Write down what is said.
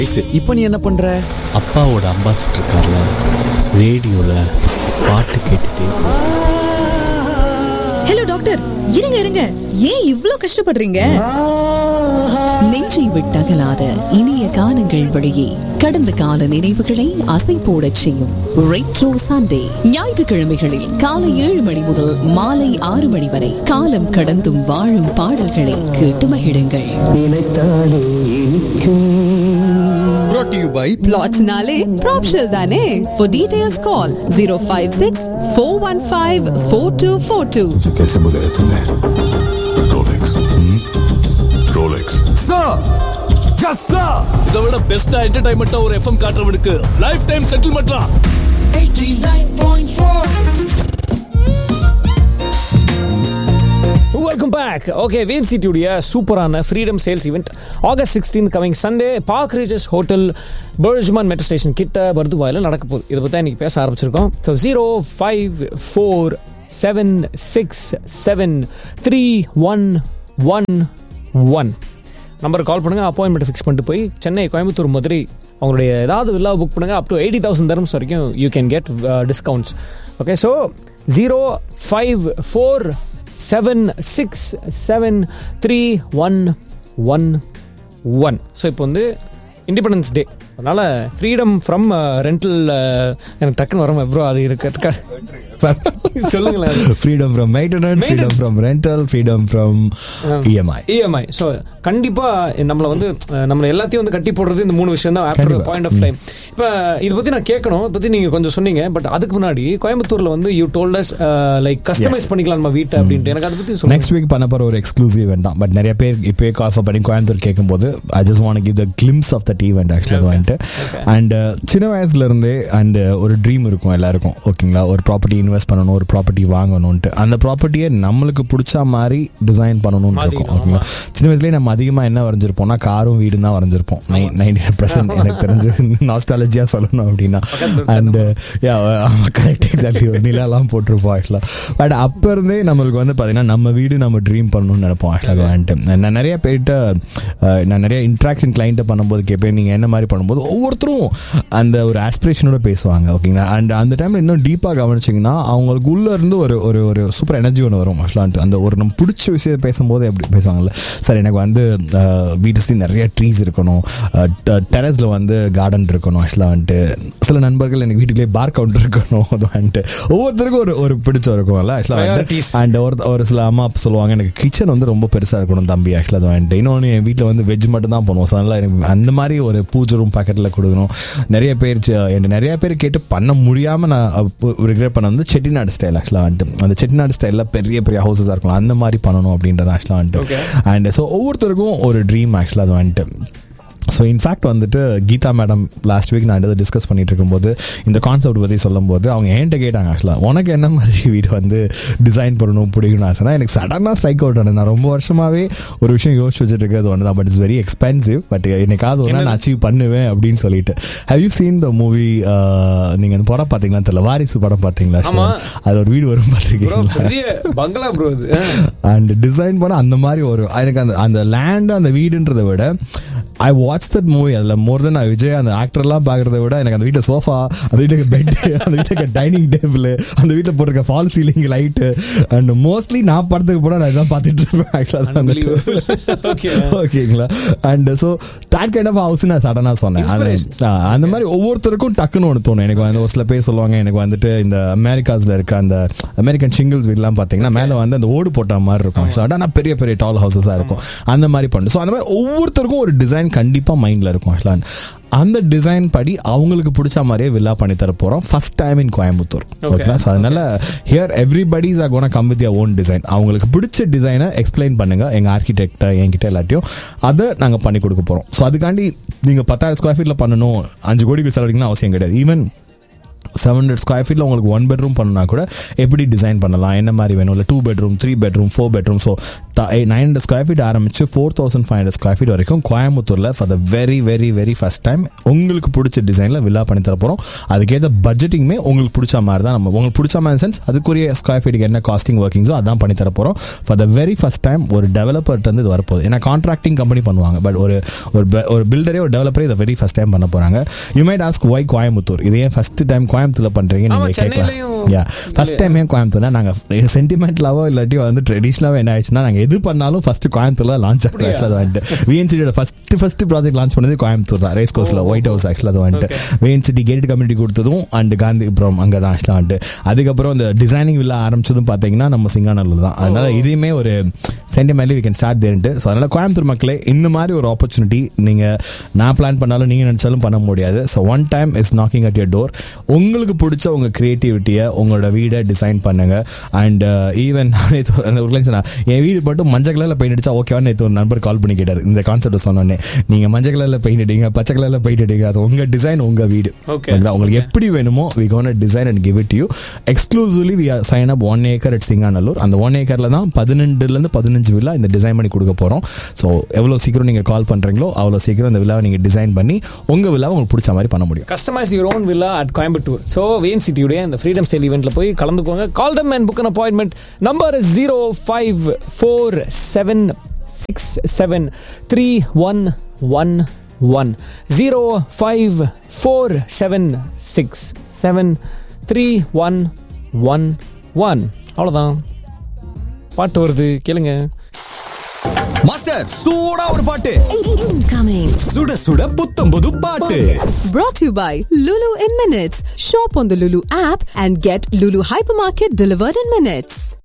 இப்போ நீ என்ன பண்ற அப்பாவோட அம்பாசிடர் கார்ல ரேடியோவில் பாட்டு கேட்டுட்டே ஹலோ டாக்டர் இருங்க இருங்க ஏன் இவ்ளோ கஷ்டப்படுறீங்க நெஞ்சை விட்டகலாத இனிய காலங்கள் வழியே கடந்த கால நினைவுகளை அசை போடச் செய்யும் ரெட்ரோ சண்டே ஞாயிற்றுக்கிழமைகளில் காலை ஏழு மணி முதல் மாலை ஆறு மணி வரை காலம் கடந்தும் வாழும் பாடல்களை கேட்டு மகிழுங்கள் brought to you by பிளாட்ஸ்னாலே ப்ராப்ஷல் தானே for details call zero five six four one five four two four two मुझे कैसे बुलाया तूने रोलेक्स रोलेक्स இதை விட பெஸ்டா என்டர்டைன்மெண்டா ஒரு எஃப்எம் காட்டுறவனுக்கு லைஃப் டைம் செட்டில்மெண்ட்லாம் வெல்கம் பேக் ஓகே வேன்சிட்டியுடைய சூப்பரான freedom sales event August sixteen coming Sunday Park Regis hotel BurJuman metro station கிட்ட பர்துவாயில் நடக்க போகுது இதை பற்றி இன்னைக்கு பேச ஆரம்பிச்சிருக்கோம் so zero five four seven six seven three one one one நம்பருக்கு கால் பண்ணுங்கள் அப்பாயின்மெண்ட் ஃபிக்ஸ் பண்ணிட்டு போய் சென்னை கோயம்புத்தூர் மதுரை அவங்களுடைய ஏதாவது வில்லா புக் பண்ணுங்கள் up to eighty thousand dirhams வரைக்கும் you can get discounts okay so zero five four seven six seven three one one one so இப்போ வந்து இண்டிபெண்டன்ஸ் டே அதனால் ஃப்ரீடம் ஃப்ரம் ரெண்டல் எனக்கு டக்குன்னு வர ப்ரோ அது இருக்கிறதுக்காக சொல்லுங்களேன் அது. freedom from maintenance, freedom Maintenance. from rental, freedom from EMI. EMI so கண்டிப்பா நம்மள வந்து அஹ், நம்மள எல்லாத்தையும் வந்து கட்டி போடுறது இந்த மூணு விஷயம் தான் ஆஃப்டர் கண்டிப்பா. பாயிண்ட் ஆஃப் டைம் இப்போ இதை பத்தி நான் கேட்கணும் இதை பத்தி நீங்க கொஞ்சம் சொன்னீங்க பட் அதுக்கு முன்னாடி கோயம்புத்தூர்ல வந்து யூ டோல்டஸ் லைக் கஸ்டமைஸ் பண்ணிக்கலாம் நம்ம வீட்டை அப்படின்ட்டு எனக்கு அதை பத்தி சொல்லுங்க நெக்ஸ்ட் வீக் பண்ண போற ஒரு எக்ஸ்க்ளூசிவ் event தான் பட் நிறைய பேர் இப்போயே கால் பண்ணி கோயம்புத்தூர் கேட்கும்போது I just want give the glimpse of that event actually அது வந்துட்டு அண்ட் சின்ன வயசுல இருந்தே அண்ட் ஒரு ட்ரீம் இருக்கும் எல்லாருக்கும் ஓகேங்களா ஒரு ப்ராப்பர்ட்டி இன்வெஸ்ட் பண்ணணும் ஒரு ப்ராப்பர்ட்டி வாங்கணும்ட்டு அந்த ப்ராப்பர்ட்டியை நம்மளுக்கு பிடிச்ச மாதிரி டிசைன் பண்ணணும்னு இருக்கும் மாத்திக்கணும், ஓகேங்களா சின்ன வயசுலேயே நம்ம அதிகமாக என்ன வரைஞ்சிருப்போம்னா காரும் வீடும் தான் வரைஞ்சிருப்போம் நைன்டி பர்சன்ட் எனக்கு தெரிஞ்சு நாஸ்டாலஜியாக சொல்லணும் அப்படின்னா அண்ட் கரெக்ட் எக்ஸாக்ட்லி ஒரு நிலாலாம் போட்டிருப்போம் ஆக்சுவலாக பட் அப்போ இருந்தே நம்மளுக்கு வந்து பார்த்தீங்கன்னா நம்ம வீடு நம்ம ட்ரீம் பண்ணணும்னு நினைப்போம் ஆக்சுவலாக வந்துட்டு நான் நிறைய பேர்கிட்ட அஹ், நான் நிறைய இன்ட்ராக்ஷன் கிளைண்ட்டை பண்ணும்போது கேட்பேன் நீங்கள் என்ன மாதிரி பண்ணும்போது ஒவ்வொருத்தரும் அந்த ஒரு ஆஸ்பிரேஷனோட பேசுவாங்க ஓகேங்களா அண்ட் அந்த டைமில் இன்னும் டீப்பாக கவனிச்சிங்கன்னா அவங்களுக்கு உள்ள இருந்து ஒரு ஒரு ஒரு சூப்பர் எனர்ஜி ஒன்று வரும் ஆக்சுவலாக அந்த ஒரு நம்ம பிடிச்ச விஷயம் பேசும்போது எப்படி பேசுவாங்கல்ல சார் எனக்கு வந்து அஹ், வீட்டு சுற்றி நிறைய ட்ரீஸ் இருக்கணும் டெரஸில் வந்து கார்டன் இருக்கணும் ஆக்சுவலாக வந்துட்டு சில நண்பர்கள் எனக்கு வீட்டுக்குள்ளே பார் கவுண்டர் இருக்கணும் அது வந்துட்டு ஒவ்வொருத்தருக்கும் ஒரு ஒரு பிடிச்சம் இருக்கும்ல ஆக்சுவலாக Priorities. அண்ட் ஒரு ஒரு சில அம்மா அப்பா சொல்லுவாங்க எனக்கு கிச்சன் வந்து ரொம்ப பெருசாக இருக்கணும் தம்பி ஆக்சுவலாக அது வந்துட்டு இன்னொன்று என் வீட்டில் வந்து வெஜ் மட்டும் தான் பண்ணுவோம் ஸோ அதனால் எனக்கு அந்த மாதிரி ஒரு பூஜை ரூம் பேக்கெட்டில் கொடுக்கணும் நிறைய பேர் ச- எனக்கு நிறைய பேர் கேட்டு பண்ண முடியாமல் நான் ரிக்ரெட் பண்ண வந்து செட்டிநாடு ஸ்டைல் ஆக்சுவலாக வந்துட்டு அந்த செட்டிநாடு ஸ்டைலில் பெரிய பெரிய ஹவுசஸாக இருக்கும் அந்த மாதிரி பண்ணணும் அப்படின்றது ஆக்சுவலாக வந்துட்டு அண்ட் ஸோ ஒவ்வொருத்தருக்கும் ஒரு ட்ரீம் ஆக்சுவலாக அது வந்துட்டு ஸோ இன்ஃபேக்ட் வந்துட்டு கீதா மேடம் லாஸ்ட் வீக் நான் இதை டிஸ்கஸ் பண்ணிட்டு இருக்கும்போது இந்த கான்செப்ட் பற்றி சொல்லும்போது அவங்க என்கிட்ட கேட்டாங்க ஆக்சுவலாக உனக்கு என்ன மாதிரி வீடு வந்து டிசைன் பண்ணணும் பிடிக்கணும் ஆசைனா எனக்கு சடனாக ஸ்ட்ரைக் அவுட் ஆனது நான் ரொம்ப வருஷமாவே ஒரு விஷயம் யோசிச்சு வச்சுட்டு இருக்கிறது ஒன்று தான் but it's very expensive but என்னைக்காவது ஒரு நாள் நான் அச்சீவ் பண்ணுவேன் அப்படின்னு சொல்லிட்டு how you seen the movie நீங்கள் அந்த படம் பார்த்தீங்களா தெரியல வாரிசு படம் பார்த்தீங்களா ஆமா. அது ஒரு வீடு வரும் ப்ரோ பார்த்துருக்கீங்களா பெரிய பங்களா ப்ரோ அது அண்ட் டிசைன் பண்ண அந்த மாதிரி ஒரு எனக்கு அந்த அந்த லேண்ட் அந்த வீடுன்றதை விட ஐ வாட்ச் தட் மூவி அதில் மோர் தென் விஜய் அந்த ஆக்டர்லாம் பார்க்கறத விட எனக்கு அந்த வீட்டில் சோஃபா அந்த வீட்டுக்கு பெட் அந்த வீட்டுக்கு டைனிங் டேபிள் அந்த வீட்டில் போட்டிருக்க fall ceiling light and mostly நான் படத்துக்கு போனால் நான் இதான் பார்த்துட்டு இருப்பேன் ஆக்சுவலாக Okay. ஓகேங்களா and so that kind of house நான் சடனாக சொன்னேன் அது ஆ, அந்த மாதிரி ஒவ்வொருத்தருக்கும் டக்குன்னு ஒன்று தோணும் எனக்கு வந்து ஒரு சில பேர் சொல்லுவாங்க எனக்கு வந்துட்டு இந்த அமெரிக்காஸ்ல இருக்க அந்த அமெரிக்கன் ஷிங்கிள்ஸ் வீட்லாம் பார்த்தீங்கன்னா மேலே வந்து அந்த ஓடு போட்ட மாதிரி இருக்கும் ஸோ ஆனால் பெரிய பெரிய டால் ஹவுசஸாக இருக்கும் அந்த மாதிரி பண்ணு ஸோ அந்த மாதிரி ஒவ்வொருத்தருக்கும் ஒரு டிசைன் கண்டிப்பாக மைண்டில் இருக்கும் ஆக்சுவலாக அந்த டிசைன் படி அவங்களுக்கு பிடிச்ச மாதிரியே வில்லா பண்ணி தர போகிறோம் ஃபர்ஸ்ட் டைம் இன் கோயம்புத்தூர் ஓகேங்களா ஸோ அதனால here everybody's are gonna come with own design அவங்களுக்கு பிடிச்ச டிசைனை எக்ஸ்பிளைன் பண்ணுங்க எங்கள் ஆர்கிடெக்டை என்கிட்ட எல்லாத்தையும் அதை நாங்கள் பண்ணி கொடுக்க போகிறோம் ஸோ அதுக்காண்டி நீங்கள் பத்தாயிரம் ஸ்கொயர் ஃபீட்டில் பண்ணணும் அஞ்சு கோடிக்கு செலவழிக்கணும் அவசியம் கிடையாது ஈவன் செவன் ஹண்ட்ரட் ஸ்கொயர் ஃபீட்டில் உங்களுக்கு ஒன் பெட்ரூம் பண்ணா கூட எப்படி டிசைன் பண்ணலாம் என்ன மாதிரி வேணும் இல்லை two bedroom three bedroom four bedroom so nine hundred square feet ஆரம்பிச்சு four thousand five hundred square feet வரைக்கும் கோயம்புத்தூரில் for the very very very first time உங்களுக்கு பிடிச்ச டிசைனில் வில்லா பண்ணி தர போகிறோம் அதுக்கேற்ற பட்ஜெட்டிங்குமே உங்களுக்கு பிடிச்ச மாதிரி தான் நம்ம உங்களுக்கு பிடிச்ச மாதிரி சென்ஸ் அதுக்குரிய ஸ்கொயர் ஃபீட்டுக்கு என்ன காஸ்டிங் ஒர்க்கிங்ஸோ அதான் பண்ணி தர போகிறோம் for the very first time ஒரு டெவலப்பர்ட்டு வந்து இது வரப்போகுது ஏன்னா கான்ட்ராக்டிங் கம்பெனி பண்ணுவாங்க பட் ஒரு ஒரு be- ஒரு பில்டரே ஒரு டெவலப்பரே இதை வெரி ஃபர்ஸ்ட் டைம் பண்ண போகிறாங்க you might ask why Coimbatore இது ஏன் ஃபர்ஸ்ட் டைம் கோயம்புத்தூர்ல பண்ணுறீங்க ஆமா, நீங்கள் கேட்கலாம் சென்னையிலயும் யா ஃபர்ஸ்ட் டைம் ஏன் கோயம்புத்தூர்னா நாங்கள் சென்டிமெண்ட்லாவோ இல்லாட்டி வந்து ட்ரெடிஷ்னலாவோ என்ன ஆயிடுச்சுன்னா நாங்கள் எது பண்ணாலும் ஃபர்ஸ்ட் கோயம்புத்தூர்ல லான்ச் ஆகும் ஆக்சுவலாக அது வந்துட்டு விஎன்சிட்டியோட ஃபர்ஸ்ட் ஃபர்ஸ்ட் ப்ராஜெக்ட் லான்ச் பண்ணது கோயம்புத்தூர் தான் ரேஸ் கோர்ஸில் ஒயிட் ஹவுஸ் ஆக்சுவலாக அது வந்துட்டு விஎன்சிட்டி கேட்டட் கம்யூனிட்டி கொடுத்ததும் அண்ட் காந்திபுரம் அங்கே தான் ஆக்சுவலாக வந்துட்டு அதுக்கப்புறம் இந்த டிசைனிங் வில்லா ஆரம்பிச்சதும் பார்த்தீங்கன்னா நம்ம சிங்கானூர்ல தான் அதனால இதையுமே ஒரு சென்டிமெண்ட்லி வி கேன் ஸ்டார்ட் தேர்ன்ட்டு ஸோ அதனால கோயம்புத்தூர் மக்களே இந்த மாதிரி ஒரு ஆப்பர்ச்சுனிட்டி நீங்கள் நான் பிளான் பண்ணாலும் நீங்கள் நினச்சாலும் பண்ண முடியாது so one time is knocking at your door உங்களுக்கு பிடிச்ச உங்கள் க்ரியேட்டிவிட்டியை உங்களோட வீடை டிசைன் பண்ணுங்க அண்ட் ஈவன் சொன்னா என் வீடு மட்டும் மஞ்சள் கலரில் பெயிண்ட் அடிச்சா ஓகேவா நேற்று ஒரு நண்பர் கால் பண்ணி கேட்டார் இந்த கான்செப்ட் சொன்னோன்னே நீங்கள் மஞ்சள் கலரில் பெயிண்ட் அடிங்க பச்சை கலரில் பெயிண்ட் அடிங்க அது உங்கள் டிசைன் உங்கள் வீடு Okay. சரிங்களா? உங்களுக்கு எப்படி வேணுமோ we gonna design and give it you exclusively we sign up one acre at Singanallur அந்த ஒன் ஏக்கரில் தான் பதினெண்டுலேருந்து பதினஞ்சு வில்லா இந்த டிசைன் பண்ணி கொடுக்க போகிறோம் ஸோ எவ்வளோ சீக்கிரம் நீங்கள் கால் பண்ணுறீங்களோ அவ்வளோ சீக்கிரம் இந்த வில்லாவை நீங்கள் டிசைன் பண்ணி உங்கள் வில்லாவை உங்களுக்கு பிடிச்ச மாதிரி பண்ண முடியும் customize your own villa at Coimbatore so VN சிட்டியுடைய இந்த ஃப்ரீடம் ஸ்டைல் ஈவெண்ட்ல போய் கலந்துக்கோங்க call them and book an appointment number zero five four seven six seven three one one one zero five four seven six seven three one one one அவ்வளோதான் பாட்டு வருது கேளுங்க master சூடா ஒரு பாட்டு Incoming. சுட சுட புத்தம் புது பாட்டு Brought to you by Lulu in Minutes. Shop on the Lulu app and get Lulu Hypermarket delivered in minutes.